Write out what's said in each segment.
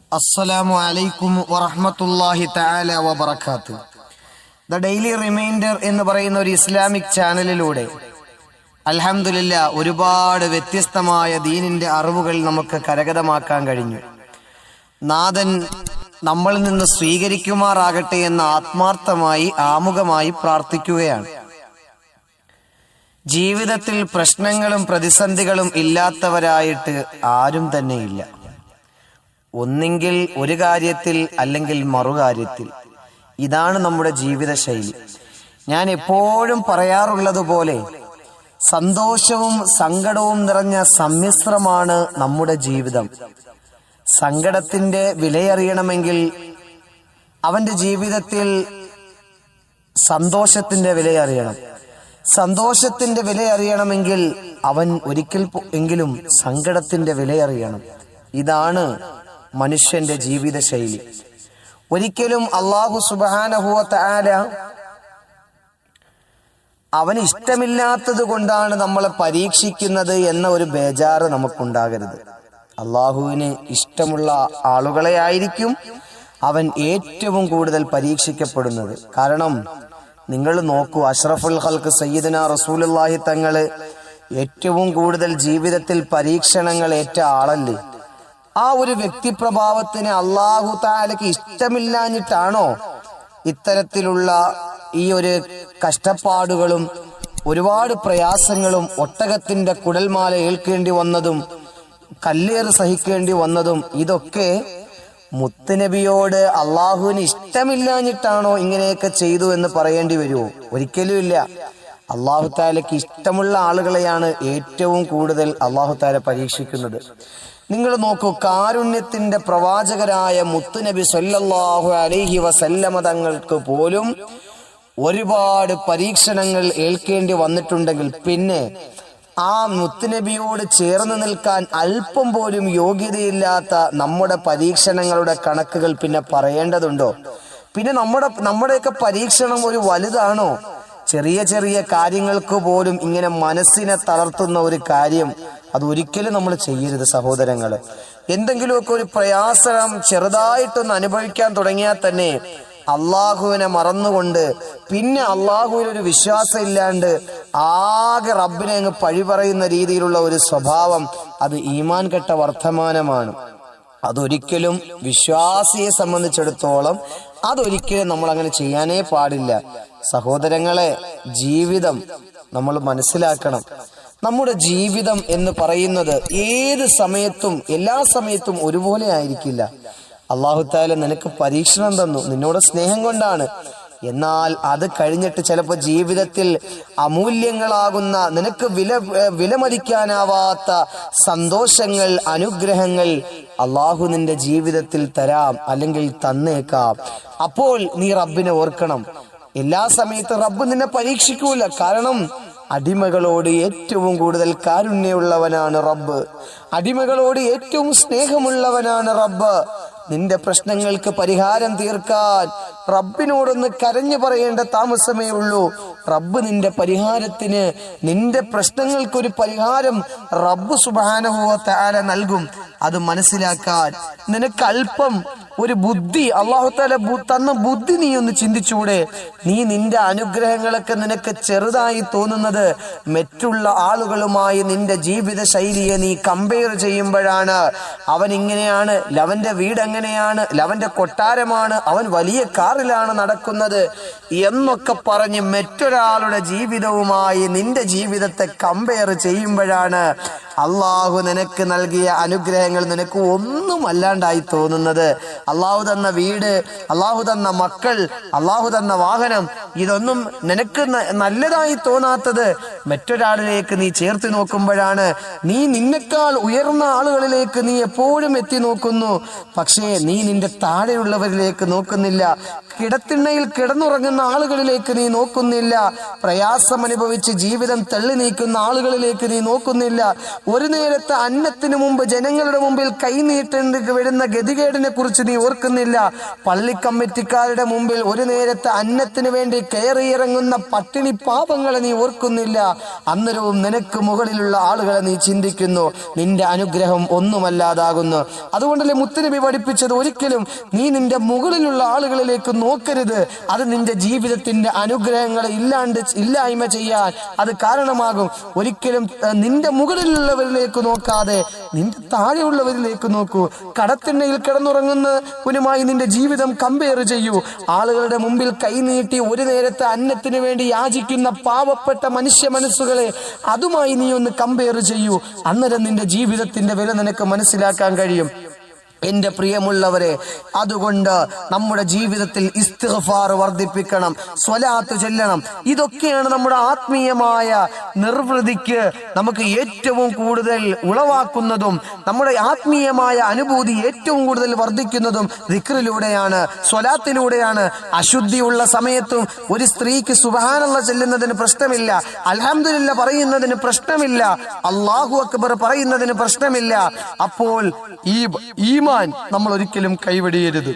അസ്സലാമു അലൈക്കും വറഹ്മത്തുള്ളാഹി തആല വബറകാത്ത് ദ ഡെയിലി റിമൈൻഡർ എന്ന് പറയുന്ന ഒരു ഇസ്ലാമിക് ചാനലിലൂടെ അൽഹംദുലില്ല ഒരുപാട് വ്യത്യസ്തമായ ദീനിന്റെ അറിവുകൾ നമുക്ക് കരഗതമാക്കാൻ കഴിഞ്ഞു നാഥൻ നമ്മളിൽ നിന്ന് സ്വീകരിക്കുമാറാകട്ടെ എന്ന് ആത്മാർത്ഥമായി ആമുഖമായി പ്രാർത്ഥിക്കുകയാണ് ജീവിതത്തിൽ പ്രശ്നങ്ങളും പ്രതിസന്ധികളും ഇല്ലാത്തവരായിട്ട് ആരും തന്നെയില്ല ഒന്നെങ്കിൽ ഒരു കാര്യത്തിൽ അല്ലെങ്കിൽ മറുകാര്യത്തിൽ ഇതാണ് നമ്മുടെ ജീവിതശൈലി ഞാൻ എപ്പോഴും പറയാറുള്ളത് പോലെ സന്തോഷവും സങ്കടവും നിറഞ്ഞ സമ്മിശ്രമാണ് നമ്മുടെ ജീവിതം സങ്കടത്തിന്റെ വിലയറിയണമെങ്കിൽ അവന്റെ ജീവിതത്തിൽ സന്തോഷത്തിന്റെ വിലയറിയണം സന്തോഷത്തിന്റെ വിലയറിയണമെങ്കിൽ അവൻ ഒരിക്കൽ പോ- എങ്കിലും സങ്കടത്തിന്റെ വിലയറിയണം ഇതാണ് മനുഷ്യന്റെ ജീവിത ശൈലി ഒരിക്കലും അള്ളാഹു സുബാനഹുവ താര അവന് ഇഷ്ടമില്ലാത്തത് കൊണ്ടാണ് നമ്മളെ പരീക്ഷിക്കുന്നത് എന്ന ഒരു ബേജാറ് നമുക്കുണ്ടാകരുത് അള്ളാഹുവിന് ഇഷ്ടമുള്ള ആളുകളെ ആയിരിക്കും അവൻ ഏറ്റവും കൂടുതൽ പരീക്ഷിക്കപ്പെടുന്നത് കാരണം നിങ്ങൾ നോക്കൂ അഷ്റഫുൽ ഹൽക്ക് സയ്യിദന റസൂലുള്ളാഹി തങ്ങള് ഏറ്റവും കൂടുതൽ ജീവിതത്തിൽ പരീക്ഷണങ്ങൾ ഏറ്റ ആളല്ലേ ആ ഒരു വ്യക്തിപ്രഭാവത്തിന് അള്ളാഹു താലക്ക് ഇഷ്ടമില്ലാഞ്ഞിട്ടാണോ ഇത്തരത്തിലുള്ള ഈ ഒരു കഷ്ടപ്പാടുകളും ഒരുപാട് പ്രയാസങ്ങളും ഒട്ടകത്തിന്റെ കുടൽമാല ഏൽക്കേണ്ടി വന്നതും കല്ലേറ് സഹിക്കേണ്ടി വന്നതും ഇതൊക്കെ മുത്തുനബിയോട് അള്ളാഹുവിന് ഇഷ്ടമില്ലാഞ്ഞിട്ടാണോ ഇങ്ങനെയൊക്കെ ചെയ്തു എന്ന് പറയേണ്ടി വരുമോ ഒരിക്കലും ഇല്ല അള്ളാഹു താലയ്ക്ക് ഇഷ്ടമുള്ള ആളുകളെയാണ് ഏറ്റവും കൂടുതൽ അള്ളാഹു താല പരീക്ഷിക്കുന്നത് നിങ്ങൾ നോക്കൂ കാരുണ്യത്തിന്റെ പ്രവാചകരായ മുത്തുനബി സല്ലല്ലാഹു അലൈഹി വസല്ലമ തങ്ങൾക്ക് പോലും ഒരുപാട് പരീക്ഷണങ്ങൾ ഏൽക്കേണ്ടി വന്നിട്ടുണ്ടെങ്കിൽ പിന്നെ ആ മുത്തുനബിയോട് ചേർന്ന് നിൽക്കാൻ അല്പം പോലും യോഗ്യതയില്ലാത്ത നമ്മുടെ പരീക്ഷണങ്ങളുടെ കണക്കുകൾ പിന്നെ പറയേണ്ടതുണ്ടോ പിന്നെ നമ്മുടെ നമ്മുടെയൊക്കെ പരീക്ഷണം ഒരു വലുതാണോ ചെറിയ ചെറിയ കാര്യങ്ങൾക്ക് പോലും ഇങ്ങനെ മനസ്സിനെ തളർത്തുന്ന ഒരു കാര്യം അത് ഒരിക്കലും നമ്മൾ ചെയ്യരുത് സഹോദരങ്ങള് എന്തെങ്കിലുമൊക്കെ ഒരു പ്രയാസം ചെറുതായിട്ടൊന്ന് അനുഭവിക്കാൻ തുടങ്ങിയാൽ തന്നെ അള്ളാഹുവിനെ മറന്നുകൊണ്ട് പിന്നെ അള്ളാഹുവിൽ ഒരു വിശ്വാസം ഇല്ലാണ്ട് ആകെ റബ്ബിനെ അങ്ങ് പഴി പറയുന്ന രീതിയിലുള്ള ഒരു സ്വഭാവം അത് ഈമാൻ കെട്ട വർത്തമാനമാണ് അതൊരിക്കലും വിശ്വാസിയെ സംബന്ധിച്ചിടത്തോളം അതൊരിക്കലും നമ്മൾ അങ്ങനെ ചെയ്യാനേ പാടില്ല സഹോദരങ്ങളെ ജീവിതം നമ്മൾ മനസ്സിലാക്കണം നമ്മുടെ ജീവിതം എന്ന് പറയുന്നത് ഏത് സമയത്തും എല്ലാ സമയത്തും ഒരുപോലെ ആയിരിക്കില്ല അള്ളാഹുത്താല നിനക്ക് പരീക്ഷണം തന്നു നിന്നോട് സ്നേഹം കൊണ്ടാണ് എന്നാൽ അത് കഴിഞ്ഞിട്ട് ചിലപ്പോൾ ജീവിതത്തിൽ അമൂല്യങ്ങളാകുന്ന നിനക്ക് വില ഏഹ് വിലമതിക്കാനാവാത്ത സന്തോഷങ്ങൾ അനുഗ്രഹങ്ങൾ അള്ളാഹു നിന്റെ ജീവിതത്തിൽ തരാം അല്ലെങ്കിൽ തന്നേക്കാം അപ്പോൾ നീ റബ്ബിനെ ഓർക്കണം എല്ലാ സമയത്തും റബ്ബ് നിന്നെ പരീക്ഷിക്കൂല കാരണം അടിമകളോട് ഏറ്റവും കൂടുതൽ കാരുണ്യമുള്ളവനാണ് റബ്ബ് അടിമകളോട് ഏറ്റവും സ്നേഹമുള്ളവനാണ് റബ്ബ് നിന്റെ പ്രശ്നങ്ങൾക്ക് പരിഹാരം തീർക്കാൻ റബ്ബിനോടൊന്ന് കരഞ്ഞു പറയേണ്ട താമസമേ ഉള്ളൂ റബ്ബ് നിന്റെ പരിഹാരത്തിന് നിന്റെ പ്രശ്നങ്ങൾക്കൊരു പരിഹാരം റബ്ബ് സുബാനഹുവ താര നൽകും അത് മനസ്സിലാക്കാൻ നിനക്ക് അല്പം ഒരു ബുദ്ധി അള്ളാഹു താല തന്ന ബുദ്ധി നീ ഒന്ന് ചിന്തിച്ചൂടെ നീ നിന്റെ അനുഗ്രഹങ്ങളൊക്കെ നിനക്ക് ചെറുതായി തോന്നുന്നത് മറ്റുള്ള ആളുകളുമായി നിന്റെ ജീവിത ശൈലിയെ നീ കമ്പയർ ചെയ്യുമ്പോഴാണ് അവൻ ഇങ്ങനെയാണ് ലവന്റെ വീട് എങ്ങനെയാണ് ലവന്റെ കൊട്ടാരമാണ് അവൻ വലിയ കാറിലാണ് നടക്കുന്നത് എന്നൊക്കെ പറഞ്ഞ് മറ്റൊരാളുടെ ജീവിതവുമായി നിന്റെ ജീവിതത്തെ കമ്പയർ ചെയ്യുമ്പോഴാണ് അള്ളാഹു നിനക്ക് നൽകിയ അനുഗ്രഹങ്ങൾ നിനക്ക് ഒന്നും അല്ലാണ്ടായി തോന്നുന്നത് അള്ളാഹു തന്ന വീട് അള്ളാഹു തന്ന മക്കൾ അള്ളാഹു തന്ന വാഹനം ഇതൊന്നും നിനക്ക് ന- നല്ലതായി തോന്നാത്തത് മറ്റൊരാളിലേക്ക് നീ ചേർത്ത് നോക്കുമ്പോഴാണ് നീ നിന്നെക്കാൾ ഉയർന്ന ആളുകളിലേക്ക് നീ എപ്പോഴും എത്തി നോക്കുന്നു പക്ഷേ നീ നിന്റെ താഴെയുള്ളവരിലേക്ക് നോക്കുന്നില്ല കിടത്തിണ്ണയിൽ കിടന്നുറങ്ങുന്ന ആളുകളിലേക്ക് നീ നോക്കുന്നില്ല പ്രയാസം അനുഭവിച്ച് ജീവിതം തള്ളി നീക്കുന്ന ആളുകളിലേക്ക് നീ നോക്കുന്നില്ല ഒരു നേരത്തെ അന്നത്തിന് മുമ്പ് ജനങ്ങളുടെ മുമ്പിൽ കൈനീട്ടേണ്ടി വരുന്ന ഗതികേടിനെ കുറിച്ച് നീ ഓർക്കുന്നില്ല പള്ളി കമ്മിറ്റിക്കാരുടെ മുമ്പിൽ ഒരു നേരത്തെ അന്നത്തിന് വേണ്ടി കയറിയിറങ്ങുന്ന പട്ടിണി പാപങ്ങളെ നീ ഓർക്കുന്നില്ല അന്നേരവും നിനക്ക് മുകളിലുള്ള ആളുകളെ നീ ചിന്തിക്കുന്നു നിന്റെ അനുഗ്രഹം ഒന്നുമല്ലാതാകുന്നു അതുകൊണ്ടല്ലേ മുത്തുനബി പഠിപ്പിച്ചത് ഒരിക്കലും നീ നിന്റെ മുകളിലുള്ള ആളുകളിലേക്ക് നോക്കരുത് അത് നിന്റെ ജീവിതത്തിന്റെ അനുഗ്രഹങ്ങളെ ഇല്ലാണ്ട് ഇല്ലായ്മ ചെയ്യാൻ അത് കാരണമാകും ഒരിക്കലും ഏഹ്, നിന്റെ മുകളിലുള്ളവരിലേക്ക് നോക്കാതെ നിന്റെ താഴെയുള്ളവരിലേക്ക് നോക്കൂ കടത്തിണ്ണയിൽ കിടന്നുറങ്ങുന്നവനുമായി നിന്റെ ജീവിതം കമ്പയർ ചെയ്യൂ ആളുകളുടെ മുമ്പിൽ കൈനീട്ടി ഒരു നേരത്തെ അന്നത്തിന് വേണ്ടി യാചിക്കുന്ന പാവപ്പെട്ട മനുഷ്യ മനസ്സുകളെ അതുമായി നീ ഒന്ന് കമ്പയർ ചെയ്യൂ അന്നേരം നിന്റെ ജീവിതത്തിന്റെ വില നിനക്ക് മനസ്സിലാക്കാൻ കഴിയും എന്റെ പ്രിയമുള്ളവരെ അതുകൊണ്ട് നമ്മുടെ ജീവിതത്തിൽ ഇസ്തിഗ്ഫാർ വർദ്ധിപ്പിക്കണം സ്വലാത്ത് ചെല്ലണം ഇതൊക്കെയാണ് നമ്മുടെ ആത്മീയമായ നിർവൃതിക്ക് നമുക്ക് ഏറ്റവും കൂടുതൽ ഉളവാക്കുന്നതും നമ്മുടെ ആത്മീയമായ അനുഭൂതി ഏറ്റവും കൂടുതൽ വർദ്ധിക്കുന്നതും ദിക്റിലൂടെയാണ് സ്വലാത്തിലൂടെയാണ് അശുദ്ധിയുള്ള സമയത്തും ഒരു സ്ത്രീക്ക് സുബഹാനുള്ള ചെല്ലുന്നതിന് പ്രശ്നമില്ല അൽഹംദുലില്ല പറയുന്നതിന് പ്രശ്നമില്ല അള്ളാഹു അക്ബർ പറയുന്നതിന് പ്രശ്നമില്ല അപ്പോൾ ഈ ഈമാൻ നമ്മൾ ഒരിക്കലും കൈവെടിയരുത്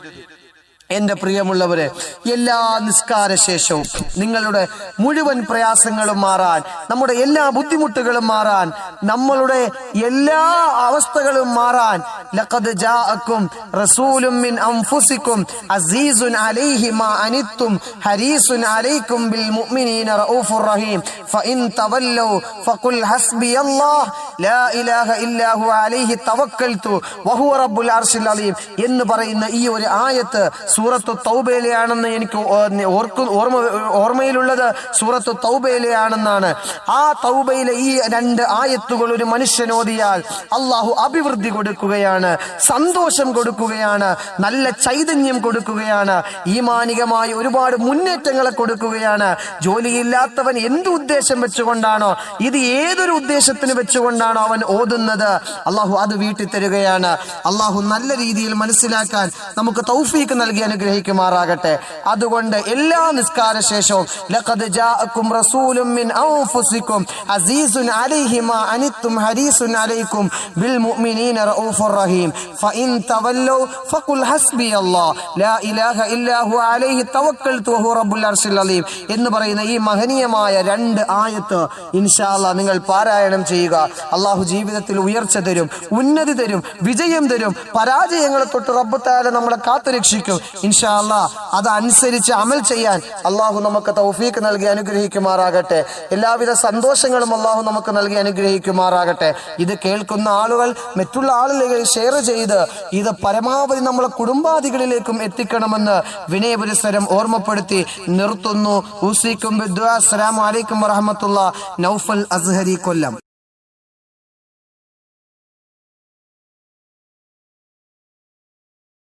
എന്റെ പ്രിയമുള്ളവരെ എല്ലാ നിസ്കാര ശേഷവും നിങ്ങളുടെ മുഴുവൻ പ്രയാസങ്ങളും മാറാൻ നമ്മുടെ എല്ലാ ബുദ്ധിമുട്ടുകളും മാറാൻ നമ്മളുടെ എല്ലാ അവസ്ഥകളും മാറാൻ ലഖദ് ജാഅക്കും റസൂലും മിൻ അൻഫുസിക്കും അസീസുൻ അലൈഹി മാ അനിത്തും ഹരീസുൻ അലൈക്കും ബിൽ മുഅ്മിനീന റഊഫുർ റഹീം ഫഇൻ തവല്ലൂ ഫഖുൽ ഹസ്ബിയല്ലാഹ് ലാ ഇലാഹ ഇല്ലാ ഹുവ അലൈഹി തവക്കൽതു വഹുവ റബ്ബുൽ അർശിൽ അലീം എന്ന് പറയുന്ന ഈ ഒരു ആയത്ത് സൂറത്തു തൗബയിലെയാണെന്ന് എനിക്ക് ഓ- ഓർക്കു ഓർമ്മ ഓർമ്മയിലുള്ളത് സൂറത്തു തൗബയിലെയാണെന്നാണ് ആ തൗബയിലെ ഈ രണ്ട് ആയത്തുകൾ ഒരു മനുഷ്യൻ ഓതിയാൽ അള്ളാഹു അഭിവൃദ്ധി കൊടുക്കുകയാണ് സന്തോഷം കൊടുക്കുകയാണ് നല്ല ചൈതന്യം കൊടുക്കുകയാണ് ഈമാനികമായി ഒരുപാട് മുന്നേറ്റങ്ങളെ കൊടുക്കുകയാണ് ജോലിയില്ലാത്തവൻ എന്ത് ഉദ്ദേശം വെച്ചുകൊണ്ടാണോ ഇത് ഏതൊരു ഉദ്ദേശത്തിന് വെച്ചുകൊണ്ടാണോ അവൻ ഓതുന്നത് അള്ളാഹു അത് വീട്ടിൽ തരികയാണ് അള്ളാഹു നല്ല രീതിയിൽ മനസ്സിലാക്കാൻ നമുക്ക് തൗഫീക്ക് നൽകി അനുഗ്രഹിക്കുമാറാകട്ടെ അതുകൊണ്ട് എല്ലാ നിസ്കാര ശേഷവും ലഖദ് ജാഅക്കും റസൂലും മിൻ അൻഫുസിക്കും അസീസുൻ അലൈഹി മാ അനിത്തും ഹരീസുൻ അലൈക്കും ബിൽ മുഅ്മിനീന റഊഫുർ റഹീം ഫഇൻ തവല്ലൂ ഫഖുൽ ഹസ്ബിയല്ലാഹ് ലാ ഇലാഹ ഇല്ലാ ഹുവ അലൈഹി തവക്കൽതു വഹുവ റബ്ബുൽ അർശിൽ അലീം എന്ന് പറയുന്ന ഈ മഹനീയമായ രണ്ട് ആയത്ത് ഇൻഷാ അല്ലാഹ് നിങ്ങൾ പാരായണം ചെയ്യുക അള്ളാഹു ജീവിതത്തിൽ ഉയർച്ച തരും ഉന്നതി തരും വിജയം തരും പരാജയങ്ങളെ തൊട്ട് റബ്ബ് താല നമ്മളെ കാത്തുരക്ഷിക്കും ഇൻഷാ അല്ലാ അതനുസരിച്ച് അമൽ ചെയ്യാൻ അള്ളാഹു നമുക്ക് തൗഫീക്ക് നൽകി അനുഗ്രഹിക്കുമാറാകട്ടെ എല്ലാവിധ സന്തോഷങ്ങളും അള്ളാഹു നമുക്ക് നൽകി അനുഗ്രഹിക്കുമാറാകട്ടെ ഇത് കേൾക്കുന്ന ആളുകൾ മറ്റുള്ള ആളുകളെ ഷെയർ ചെയ്ത് ഇത് പരമാവധി നമ്മളെ കുടുംബാദികളിലേക്കും എത്തിക്കണമെന്ന് വിനയപുരസ്സരം ഓർമ്മപ്പെടുത്തി നിർത്തുന്നു ഊസിക്കും അസ്സലാമു അലൈക്കും വറഹമത്തുള്ള നൗഫൽ അസ്ഹരി കൊല്ലം